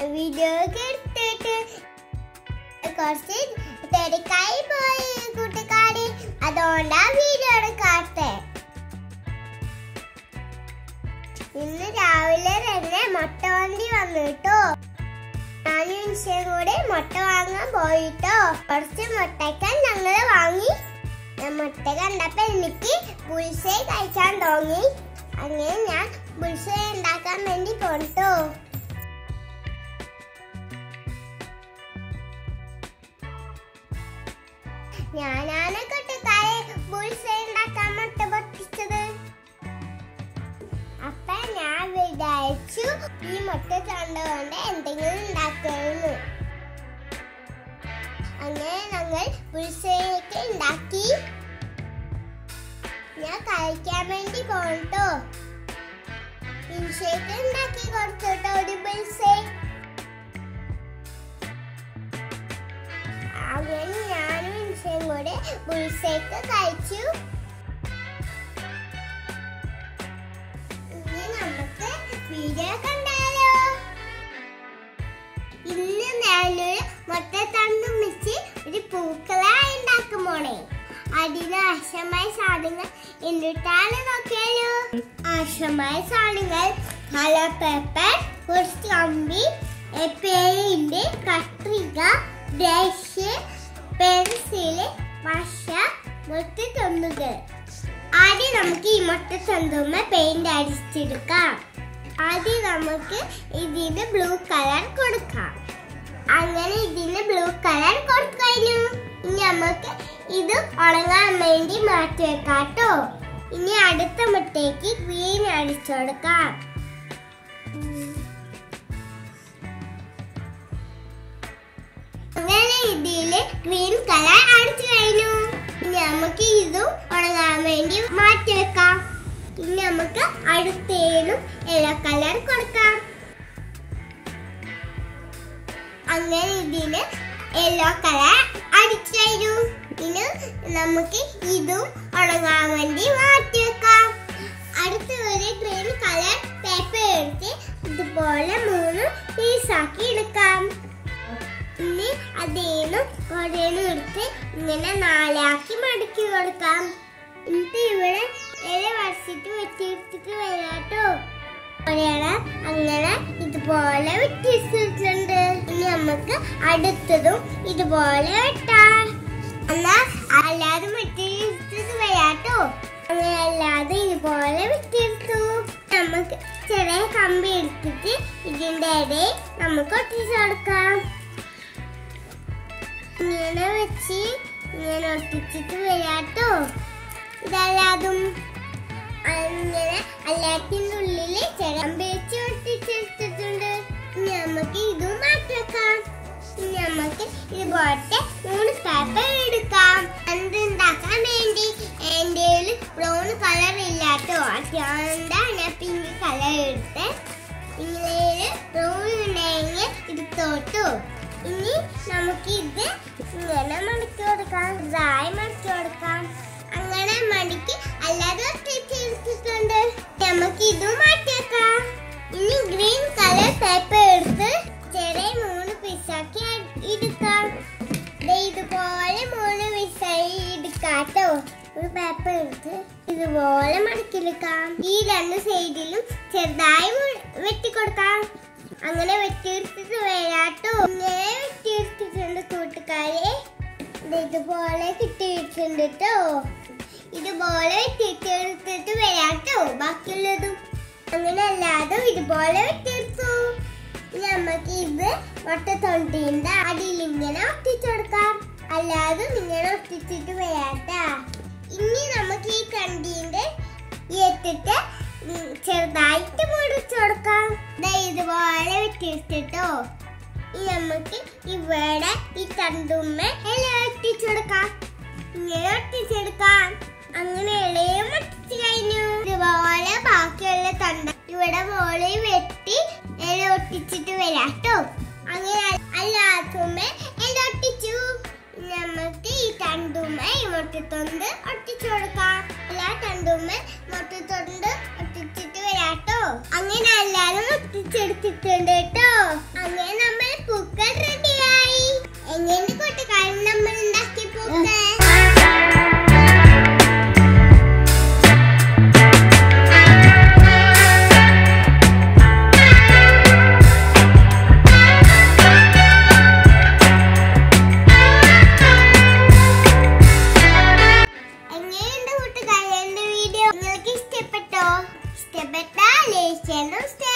video ഒക്കെ എടുത്തിട്ട് കുറച്ച് തിരക്കായി പോയി കൂട്ടുകാരി അതുകൊണ്ടാ വീഡിയോ എടുക്കാത്തെ ഇന്ന് രാവിലെ തന്നെ മുട്ട വണ്ടി വന്നു കേട്ടോ ഞാനും ഇൻഷയും കൂടെ മുട്ട വാങ്ങാൻ പോയിട്ടോ കുറച്ച് മുട്ടയ്ക്കാൻ ഞങ്ങള് വാങ്ങി ആ മുട്ട കണ്ടപ്പോ എനിക്ക് ബുൾസൈ കഴിക്കാൻ തോന്നി അങ്ങനെ ഞാൻ ബുൾസൈ ഉണ്ടാക്കാൻ വേണ്ടി പോട്ടോ ഞാനാണ് കുട്ടിക്കാരെ ബുൾസൈ ഉണ്ടാക്കാൻ മുട്ട പൊട്ടിച്ചത് അപ്പൊ ഞാൻ വിചാരിച്ചു ഈ മുട്ട കണ്ടുകൊണ്ട് എന്തെങ്കിലും ഉണ്ടാക്കുന്നു അങ്ങനെ ഞങ്ങൾ ബുൾസൈയൊക്കെ ഉണ്ടാക്കി ഞാൻ കഴിക്കാൻ വേണ്ടി പോട്ടോ ഇൻഷേക്ക് ഉണ്ടാക്കി കൊടുത്തോട്ടോ ഒരു ബുൾസൈ അങ്ങനെ ഞാനും ഇൻഷയും കൂടെ ബുൾസൈക്ക് കഴിച്ചു ഇനി നമുക്ക് വീഡിയോ കണ്ടാലോ ഇന്ന് ഞാനൊരു മുട്ടത്തണ്ടും വെച്ച് ഒരു പൂക്കളായി ഉണ്ടാക്കും മോളെ അതിന് ആവശ്യമായ സാധനങ്ങൾ എന്നിട്ടാണ് നോക്കിയാലോ ആവശ്യമായ സാധനങ്ങൾ കളർ പേപ്പർ കുറച്ച് കമ്പി പെയിന്റ് കത്രിക ബ്രഷ് പെൻസില് വശ മുട്ടത്തൊന്നുകൾ ആദ്യം നമുക്ക് ഈ മുട്ടത്തൊണ്ടുമ്മ പെയിന്റ് അടിച്ചെടുക്കാം ആദ്യം നമുക്ക് ഇതിന് ബ്ലൂ കളർ കൊടുക്കാം അങ്ങനെ ഇതിന് ബ്ലൂ കളർ കൊടുക്കഴിഞ്ഞു ഇനി നമുക്ക് ഇത് ഉണങ്ങാൻ വേണ്ടി മാറ്റി വെക്കാട്ടോ ഇനി അടുത്ത മുട്ടയ്ക്ക് ഗ്രീൻ അടിച്ചു കൊടുക്കാം അങ്ങനെ ഇതില് ഗ്രീൻ കളർ അടിച്ചു കഴിഞ്ഞു ഇനി നമുക്ക് ഇതും ഉണങ്ങാൻ വേണ്ടി മാറ്റി വെക്കാം ഇനി നമുക്ക് അടുത്തേനും യെല്ലോ കളർ കൊടുക്കാം അങ്ങനെ ഇതിന് യെല്ലോ കളർ അടിച്ചു കഴിഞ്ഞു ഇനി നമുക്ക് ഇതും ഉണങ്ങാൻ വേണ്ടി മാറ്റി വെക്കാം അടുത്ത ഒരു ഗ്രീൻ കളർ പേപ്പർ എടുത്ത് ഇതുപോലെ മൂന്ന് പീസാക്കി എടുക്കാം ഇനി അതേന്നും കുറേന്നും എടുത്ത് ഇങ്ങനെ നാലാക്കി മടക്കി കൊടുക്കാം എന്നിട്ട് ഇവിടെ ഇല വരച്ചിട്ട് വെട്ടിയെടുത്തിട്ട് വരാട്ടോ ഒരാളെ അങ്ങനെ ഇതുപോലെ വെട്ടിയെടുത്തിട്ടുണ്ട് ഇനി നമുക്ക് അടുത്തതും ഇതുപോലെ വെട്ടാം എന്നാ അല്ലാതെ വെട്ടിയെടുത്തിട്ട് വരാട്ടോ അങ്ങനെ അല്ലാതെ ഇതുപോലെ വെട്ടിയെടുത്തു നമുക്ക് ചെറിയ കമ്പി എടുത്തിട്ട് ഇതിന്റെ ഇടയിൽ നമുക്ക് ഒട്ടിച്ചു കൊടുക്കാം ഇങ്ങനെ വെച്ച് ഇങ്ങനെ ഒട്ടിച്ചിട്ട് വരാട്ടോ ഇതല്ലാതും അങ്ങനെ എല്ലാത്തിന്റെ ഉള്ളില് ചിരമ്പ് വെച്ച് ഒട്ടിച്ചെടുത്തിട്ടുണ്ട് ഇനി നമുക്ക് ഇതും മാറ്റി വെക്കാം ഇനി നമുക്ക് ഇതുപോലത്തെ മൂന്ന് പേപ്പർ എടുക്കാം എന്തുണ്ടാക്കാൻ വേണ്ടി എൻ്റെ ബ്രൗൺ കളർ ഇല്ലാട്ടോ അതുകൊണ്ടാണ് ഞാൻ പിങ്ക് കളർ എടുത്ത് ഇങ്ങനെ ബ്രൗൺ ഉണ്ടെങ്കിൽ എടുത്തോട്ടു ഇനി നമുക്ക് ഇത് ഇങ്ങനെ മടക്കി കൊടുക്കാം ഇതായി മടക്കി കൊടുക്കാം അങ്ങനെ മടക്കി അല്ലാതെ ഒട്ടിച്ചെടുത്തിട്ടുണ്ട് നമുക്ക് ഇതും മാറ്റിയേക്കാം ഇനി ഗ്രീൻ കളർ പേപ്പർ എടുത്ത് ചെറിയ മൂന്ന് പീസാക്കി എടുക്കാം ദേ ഇതുപോലെ മൂന്ന് പീസായി എടുക്കാട്ടോ ഒരു പേപ്പർ എടുത്ത് ഇതുപോലെ മടക്കിയെടുക്കാം ഈ രണ്ട് സൈഡിലും ചെറുതായി മു- വെട്ടിക്കൊടുക്കാം അങ്ങനെ വെട്ടിയെടുത്തിട്ട് വരാട്ടോ ഇങ്ങനെ വെട്ടിയെടുത്തിട്ടുണ്ട് കൂട്ടുകാരെ ദേ ഇതുപോലെ കിട്ടിയിട്ടുണ്ട് കേട്ടോ ഇതുപോലെ വെട്ടിയെടുത്തിട്ട് വരാട്ടോ ബാക്കിയുള്ളതും അങ്ങനെ അല്ലാതെ ഇതുപോലെ വെട്ടിയെടുത്തു ഇനി നമുക്ക് ഇത് ഒട്ടത്തൊണ്ടിന്റെ അടിയിൽ ഇങ്ങനെ ഒട്ടിച്ചെടുക്കാം അല്ലാതെ ഇങ്ങനെ ഒട്ടിച്ചിട്ട് വരാട്ടാ ഇനി നമുക്ക് ഈ കണ്ടീന്റെ ഇട്ടിട്ട് ഉം ചെറുതായിട്ട് മുറിച്ചു കൊടുക്കാം ദേ ഇതുപോലെ വെട്ടിയിട്ടോ ഇനി നമുക്ക് ഇവിടെ ഈ തണ്ടുമ്മ എല്ലാം ഒട്ടിച്ചെടുക്കാം ഇങ്ങനെ ഒട്ടിച്ചെടുക്കാം അങ്ങനെ ഇളയും ഒട്ടിച്ചു കഴിഞ്ഞു ഇതുപോലെ ബാക്കിയുള്ള തണ്ട ഇവിടെ മോളിൽ വെട്ടി എല്ലാം ഒട്ടിച്ചിട്ട് വരാട്ടോ അങ്ങനെ അല്ലാത്തുമ്മ എല്ലാം ഒട്ടിച്ചു നമുക്ക് ഈ തണ്ടുമ്മ ഈ മുട്ടത്തൊണ്ട് ഒട്ടിച്ചു കൊടുക്കാം എല്ലാ തണ്ടുമ്മ മുട്ടത്തൊണ്ട് ഒട്ടിച്ചിട്ട് വരാട്ടോ അങ്ങനെ അല്ലാതെ കൂട്ടുകാരും ഒട്ടിച്ചെടുത്തിട്ടുണ്ട് കേട്ടോ അങ്ങനെ നമ്മൾ പൂക്കൾ റെഡിയായി എങ്ങനെ കൂട്ടുകാരൻ നമ്മൾ ഉണ്ടാക്കിയ പൂക്കൾ എങ്ങനെയുണ്ട് കൂട്ടുകാരെ എന്റെ വീഡിയോ നിങ്ങൾക്ക് ഇഷ്ടപ്പെട്ടോ ഇഷ്ടപ്പെട്ടാൽ ലൈക്ക് ചെയ്യണം